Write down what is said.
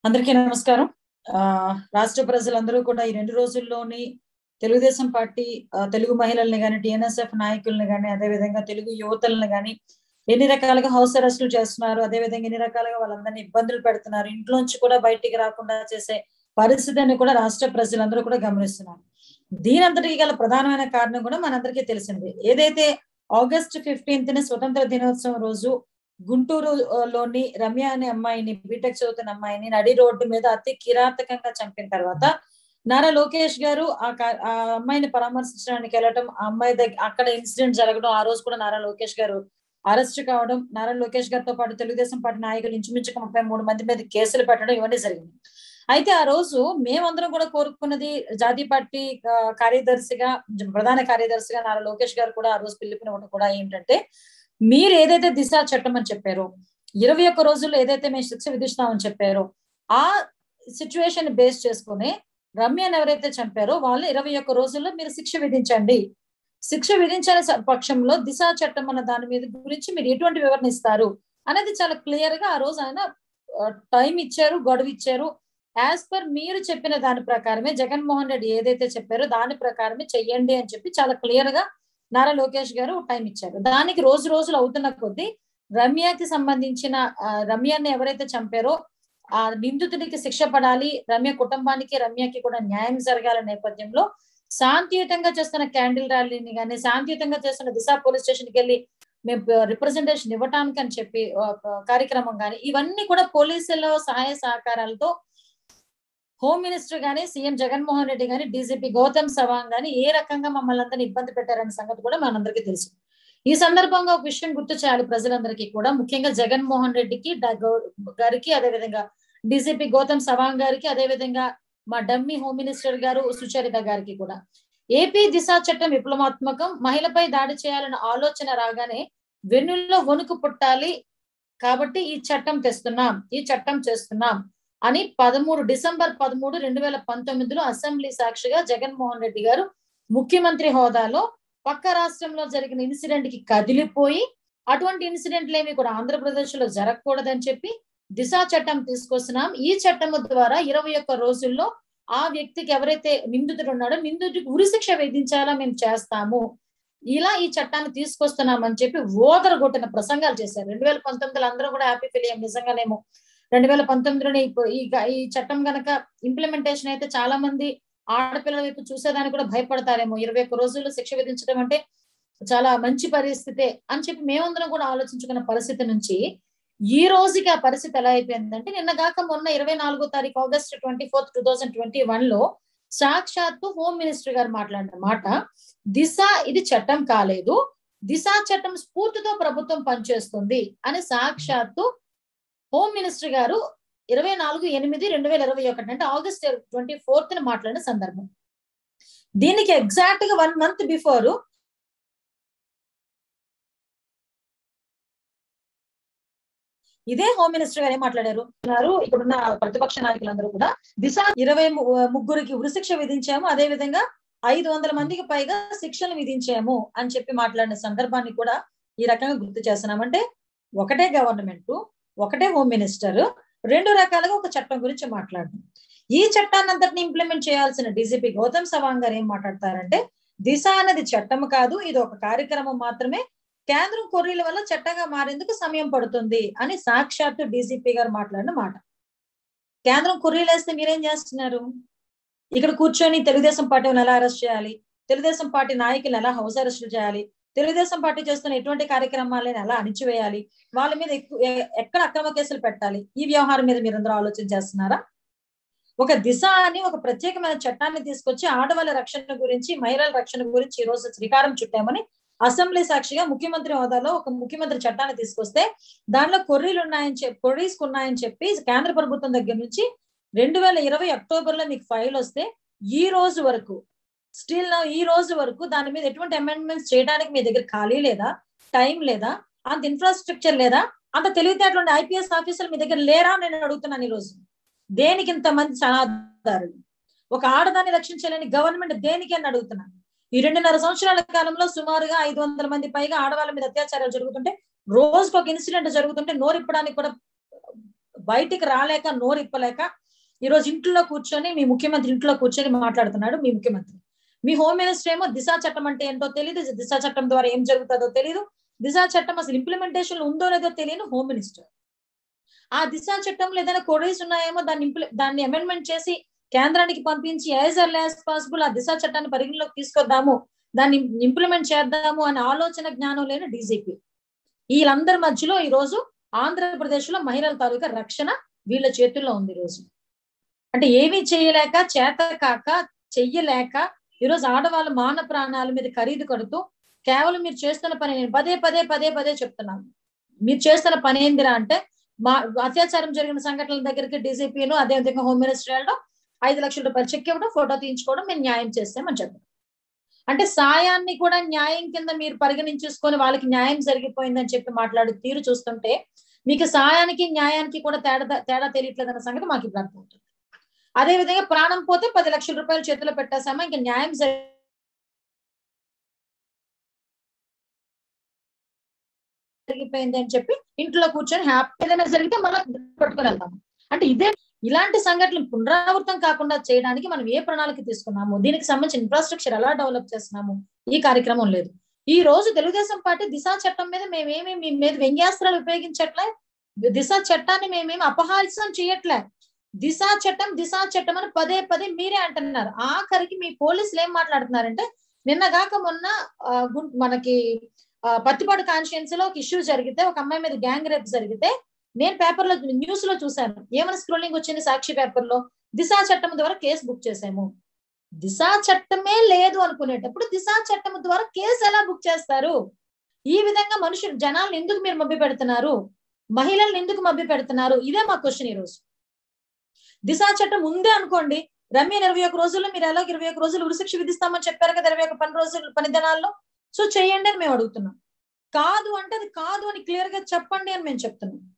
అందరికీ నమస్కారం ఆ రాష్ట్ర ప్రజలందరూ కూడా ఈ రెండు రోజుల్లోని తెలుగుదేశం పార్టీ ఆ, తెలుగు మహిళల్ని కానీ టిఎన్ఎస్ఎఫ్ నాయకుల్ని కానీ అదేవిధంగా తెలుగు యువతల్ని కానీ ఎన్ని రకాలుగా హౌస్ అరెస్టులు చేస్తున్నారు అదేవిధంగా ఎన్ని రకాలుగా వాళ్ళందరినీ ఇబ్బందులు పెడుతున్నారు ఇంట్లోంచి కూడా బయటికి రాకుండా చేసే పరిస్థితిని కూడా రాష్ట్ర ప్రజలందరూ కూడా గమనిస్తున్నారు దీని అంతటికి గల ప్రధానమైన కారణం కూడా మనందరికీ తెలిసింది ఏదైతే ఆగస్ట్ ఫిఫ్టీన్త్ ని స్వతంత్ర దినోత్సవం రోజు గుంటూరు ఆ, లోని రమ్య అనే అమ్మాయిని బీటెక్ చదువుతున్న అమ్మాయిని నడి రోడ్డు మీద అతి కిరాతకంగా చంపిన తర్వాత నారా లోకేష్ గారు ఆ కా- ఆ అమ్మాయిని పరామర్శించడానికి వెళ్ళటం ఆ అమ్మాయి దగ్గర అక్కడ ఇన్సిడెంట్ జరగడం ఆ రోజు కూడా నారా లోకేష్ గారు అరెస్ట్ కావడం నారా లోకేష్ గారితో పాటు తెలుగుదేశం పార్టీ నాయకులు ఇంచుమించుగా ముప్పై మూడు మంది మీద కేసులు పెట్టడం ఇవన్నీ జరిగింది అయితే ఆ రోజు మేమందరం కూడా కోరుకున్నది జాతీయ పార్టీ ఆ, కార్యదర్శిగా ప్రధాన కార్యదర్శిగా నారా లోకేష్ గారు కూడా ఆ రోజు పిలుపునివ్వడం కూడా ఏంటంటే మీరు ఏదైతే దిశ చట్టం అని చెప్పారో ఇరవై ఒక్క రోజుల్లో ఏదైతే మేము శిక్ష విధిస్తామని చెప్పారో ఆ సిచ్యువేషన్ బేస్ చేసుకుని రమ్యను ఎవరైతే చంపారో వాళ్ళు ఇరవై ఒక్క రోజుల్లో మీరు శిక్ష విధించండి శిక్ష విధించని స- పక్షంలో దిశ చట్టం అన్న దాని మీద గురించి మీరు ఎటువంటి వివరణ ఇస్తారు అనేది చాలా క్లియర్ గా ఆ రోజు ఆయన టైం ఇచ్చారు గడువు ఇచ్చారు యాజ్ పర్ మీరు చెప్పిన దాని ప్రకారమే జగన్మోహన్ రెడ్డి ఏదైతే చెప్పారో దాని ప్రకారమే చెయ్యండి అని చెప్పి చాలా క్లియర్ గా నారా లోకేష్ గారు టైం ఇచ్చారు దానికి రోజు రోజులు అవుతున్న కొద్దీ రమ్యకి సంబంధించిన ఆ, రమ్యని ఎవరైతే చంపారో ఆ నిందితుడికి శిక్ష పడాలి రమ్య కుటుంబానికి రమ్యకి కూడా న్యాయం జరగాల నేపథ్యంలో శాంతియుతంగా చేస్తున్న క్యాండిల్ ర్యాలీని కానీ శాంతియుతంగా చేస్తున్న దిశ పోలీస్ స్టేషన్ కి వెళ్ళి మేము రిప్రజెంటేషన్ ఇవ్వటానికి అని చెప్పి ఒక కార్యక్రమం కానీ ఇవన్నీ కూడా పోలీసుల సహాయ సహకారాలతో హోమ్ మినిస్టర్ గానీ సీఎం జగన్మోహన్ రెడ్డి గానీ డీజీపీ గౌతమ్ సవాంగ్ గానీ ఏ రకంగా మమ్మల్ని అందరినీ ఇబ్బంది పెట్టారనే సంగతి కూడా మనందరికీ తెలుసు ఈ సందర్భంగా ఒక విషయం గుర్తు చేయాలి ప్రజలందరికీ కూడా ముఖ్యంగా జగన్మోహన్ రెడ్డికి డ- గౌ- గారికి అదేవిధంగా డీజీపీ గౌతమ్ సవాంగ్ గారికి అదేవిధంగా మా డమ్మీ హోమ్ మినిస్టర్ గారు సుచరిత గారికి కూడా ఏపీ దిశ చట్టం విప్లవాత్మకం మహిళపై దాడి చేయాలన్న ఆలోచన రాగానే వెన్నుల్లో వణుకు పుట్టాలి కాబట్టి ఈ చట్టం తెస్తున్నాం ఈ చట్టం చేస్తున్నాం అని పదమూడు డిసెంబర్ పదమూడు రెండు వేల పంతొమ్మిదిలో అసెంబ్లీ సాక్షిగా జగన్మోహన్ రెడ్డి గారు ముఖ్యమంత్రి హోదాలో పక్క రాష్ట్రంలో జరిగిన ఇన్సిడెంట్ కి కదిలిపోయి అటువంటి ఇన్సిడెంట్లు ఏమి కూడా ఆంధ్రప్రదేశ్ లో జరగకూడదని చెప్పి దిశ చట్టం తీసుకొస్తున్నాం ఈ చట్టం ద్వారా ఇరవై ఒక్క రోజుల్లో ఆ వ్యక్తికి ఎవరైతే నిందితుడు ఉన్నాడో నిందితుడికి ఉరిశిక్ష విధించాలా మేము చేస్తాము ఇలా ఈ చట్టాన్ని తీసుకొస్తున్నామని చెప్పి ఓదరగొట్టిన ప్రసంగాలు చేశారు రెండు వేల పంతొమ్మిదిలో అందరూ కూడా హ్యాపీ ఫీల్ అయ్యాం నిజంగానేమో రెండు వేల పంతొమ్మిదిలోనే ఇప్పుడు ఈ గ- ఈ చట్టం గనక ఇంప్లిమెంటేషన్ అయితే చాలా మంది ఆడపిల్లల వైపు చూసేదానికి కూడా భయపడతారేమో ఇరవై ఒక్క రోజుల్లో శిక్ష విధించడం అంటే చాలా మంచి పరిస్థితే అని చెప్పి మేమందరం కూడా ఆలోచించుకున్న పరిస్థితి నుంచి ఈ రోజుకి ఆ పరిస్థితి ఎలా అయిపోయిందంటే నిన్న గాక మొన్న ఇరవై నాలుగో తారీఖు August twenty fourth two thousand twenty one లో సాక్షాత్తు హోమ్ మినిస్టర్ గారు మాట్లాడిన మాట దిశ ఇది చట్టం కాలేదు దిశ చట్టం స్ఫూర్తితో ప్రభుత్వం పనిచేస్తుంది అని సాక్షాత్తు హోమ్ మినిస్టర్ గారు ఇరవై నాలుగు ఎనిమిది రెండు వేల ఇరవై ఒకటి అంటే ఆగస్ట్ ట్వంటీ ఫోర్త్ ని మాట్లాడిన సందర్భం దీనికి ఎగ్జాక్ట్ గా వన్ మంత్ బిఫోర్ ఇదే హోమ్ మినిస్టర్ గారు ఏం మాట్లాడారు అన్నారు ఇక్కడున్న ప్రతిపక్ష నాయకులందరూ కూడా దిశ ఇరవై ము- ముగ్గురికి ఉరిశిక్ష విధించాము అదే విధంగా ఐదు వందల మందికి పైగా శిక్షలు విధించాము అని చెప్పి మాట్లాడిన సందర్భాన్ని కూడా ఈ రకంగా గుర్తు చేస్తున్నాం అంటే ఒకటే గవర్నమెంట్ ఒకటే హోమ్ మినిస్టర్ రెండు రకాలుగా ఒక చట్టం గురించి మాట్లాడడం ఈ చట్టాన్ని అంతటిని ఇంప్లిమెంట్ చేయాల్సిన డీజీపీ గౌతమ్ సవాంగ్ గారు ఏం మాట్లాడతారంటే దిశ అనేది చట్టం కాదు ఇది ఒక కార్యక్రమం మాత్రమే కేంద్రం కొర్రీల వల్ల చట్టంగా మారేందుకు సమయం పడుతుంది అని సాక్షాత్తు డీజీపీ గారు మాట్లాడిన మాట కేంద్రం కొర్రీలు వేస్తే మీరేం చేస్తున్నారు ఇక్కడ కూర్చొని తెలుగుదేశం పార్టీని ఎలా అరెస్ట్ చేయాలి తెలుగుదేశం పార్టీ నాయకులను ఎలా హౌస్ అరెస్ట్ చేయాలి తెలుగుదేశం పార్టీ చేస్తున్న ఎటువంటి కార్యక్రమాలను ఎలా అణిచివేయాలి వాళ్ళ మీద ఎక్కు- ఎ- ఎక్కడ అక్రమ కేసులు పెట్టాలి ఈ వ్యవహారం మీద మీరందరూ ఆలోచన చేస్తున్నారా ఒక దిశ అని ఒక ప్రత్యేకమైన చట్టాన్ని తీసుకొచ్చి ఆడవాళ్ళ రక్షణ గురించి మహిళల రక్షణ గురించి ఈ రోజు శ్రీకారం చుట్టామని అసెంబ్లీ సాక్షిగా ముఖ్యమంత్రి హోదాలో ఒక ముఖ్యమంత్రి చట్టాన్ని తీసుకొస్తే దానిలో కొర్రీలు ఉన్నాయని చెప్పి కొర్రీస్ ఉన్నాయని చెప్పి కేంద్ర ప్రభుత్వం దగ్గర నుంచి రెండు వేల ఇరవై అక్టోబర్ లో మీకు ఫైల్ వస్తే ఈ రోజు వరకు స్టిల్ ఈ రోజు వరకు దాని మీద ఎటువంటి అమెండ్మెంట్స్ చేయడానికి మీ దగ్గర ఖాళీ లేదా టైం లేదా అంత ఇన్ఫ్రాస్ట్రక్చర్ లేదా అంత తెలివితేటలు ఉండే ఐపీఎస్ ఆఫీసర్లు మీ దగ్గర లేరా అని నేను అడుగుతున్నాను ఈ రోజు దేనికి ఇంత మంది సలహాదారులు ఒక ఆడదాన్ని రక్షించలేని గవర్నమెంట్ దేనికి అని అడుగుతున్నాను ఈ రెండున్నర సంవత్సరాల కాలంలో సుమారుగా ఐదు వందల మంది పైగా ఆడవాళ్ళ మీద అత్యాచారాలు జరుగుతుంటే రోజుకు ఒక ఇన్సిడెంట్ జరుగుతుంటే నోరిప్పడానికి కూడా బయటికి రాలేక నోరు ఇప్పలేక ఈ రోజు ఇంట్లో కూర్చొని మీ ముఖ్యమంత్రి ఇంట్లో కూర్చొని మాట్లాడుతున్నాడు మీ ముఖ్యమంత్రి మీ హోమ్ మినిస్టర్ ఏమో దిశా చట్టం అంటే ఏంటో తెలియదు దిశా చట్టం ద్వారా ఏం జరుగుతుందో తెలియదు దిశా చట్టం అసలు ఇంప్లిమెంటేషన్ ఉందో లేదో తెలియని హోమ్ మినిస్టర్ ఆ దిశా చట్టంలో ఏదైనా కొడీస్ ఉన్నాయేమో దాన్ని ఇంప్లి దాన్ని అమెండ్మెంట్ చేసి కేంద్రానికి పంపించి యాజ్ అర్లీ యాజ్ పాసిబుల్ ఆ దిశా చట్టాన్ని పరిగణలోకి తీసుకొద్దాము దాన్ని ఇంప్లిమెంట్ చేద్దాము అనే ఆలోచన జ్ఞానం లేని డీజీపీ వీళ్ళందరి మధ్యలో ఈ రోజు ఆంధ్రప్రదేశ్ లో మహిళల తాలూకా రక్షణ వీళ్ళ చేతుల్లో ఉంది ఈ రోజు అంటే ఏమీ చేయలేక చేత కాక చెయ్యలేక ఈరోజు ఆడవాళ్ళ మాన ప్రాణాల మీద ఖరీదు కడుతూ కేవలం మీరు చేస్తున్న పని నేను పదే పదే పదే పదే చెప్తున్నాను మీరు చేస్తున్న పని ఏందిరా అంటే మా అత్యాచారం జరిగిన సంఘటనల దగ్గరికి డీజీపీను అదేవిధంగా హోమ్ మినిస్టర్ వెళ్ళడం ఐదు లక్షల రూపాయలు చెక్ ఇవ్వడం ఫోటో తీయించుకోవడం మేము న్యాయం చేస్తామని చెప్పడం అంటే సాయాన్ని కూడా న్యాయం కింద మీరు పరిగణించేసుకొని వాళ్ళకి న్యాయం జరిగిపోయిందని చెప్పి మాట్లాడే తీరు చూస్తుంటే మీకు సాయానికి న్యాయానికి కూడా తేడా తేడా తెలియట్లేదన్న సంగతి మాకు ఇప్పుడు అర్థమవుతుంది అదే విధంగా ప్రాణం పోతే పది లక్షల రూపాయలు చేతిలో పెట్టేసామా ఇంకా న్యాయం జరిగిపోయింది అని చెప్పి ఇంట్లో కూర్చొని హ్యాపీ ఏదైనా జరిగితే మళ్ళీ పట్టుకొని వెళ్తాము అంటే ఇదే ఇలాంటి సంఘటనలు పునరావృతం కాకుండా చేయడానికి మనం ఏ ప్రణాళిక తీసుకున్నాము దీనికి సంబంధించిన ఇన్ఫ్రాస్ట్రక్చర్ ఎలా డెవలప్ చేస్తున్నాము ఈ కార్యక్రమం లేదు ఈ రోజు తెలుగుదేశం పార్టీ దిశా చట్టం మీద మేమేమి మీ మీద వ్యంగ్యాస్త్రాలు ఉపయోగించట్లే దిశా చట్టాన్ని మేమేమి అపహాస్యం చేయట్లే దిశా చట్టం దిశా చట్టం అని పదే పదే మీరే అంటున్నారు ఆఖరికి మీ పోలీసులు ఏం మాట్లాడుతున్నారంటే నిన్నగాక మొన్న మనకి పత్తిపాడు కాన్స్టిట్యున్సీ లో ఒక ఇష్యూ జరిగితే ఒక అమ్మాయి మీద గ్యాంగ్ రేప్ జరిగితే నేను పేపర్ లో న్యూస్ లో చూశాను ఏమైనా స్క్రోలింగ్ వచ్చింది సాక్షి పేపర్ లో దిశా చట్టం ద్వారా కేసు బుక్ చేసాము దిశా చట్టమే లేదు అనుకునేటప్పుడు దిశా చట్టం ద్వారా కేసు ఎలా బుక్ చేస్తారు ఈ విధంగా మనుషులు జనాలను ఎందుకు మీరు మభ్య పెడుతున్నారు మహిళలను ఎందుకు మభ్య పెడుతున్నారు ఇదే మా క్వశ్చన్ ఈ రోజు దిశా చట్టం ఉందే అనుకోండి రమ్య ఇరవై ఒక రోజుల్లో మీరు ఎలాగో ఇరవై ఒక రోజులు ఉరిశిక్ష విధిస్తామని చెప్పారు కదా ఇరవై ఒక పని రోజులు పని దినాల్లో సో చేయండి అని మేము అడుగుతున్నాం కాదు అంటే అది కాదు అని క్లియర్ గా చెప్పండి అని మేము చెప్తున్నాం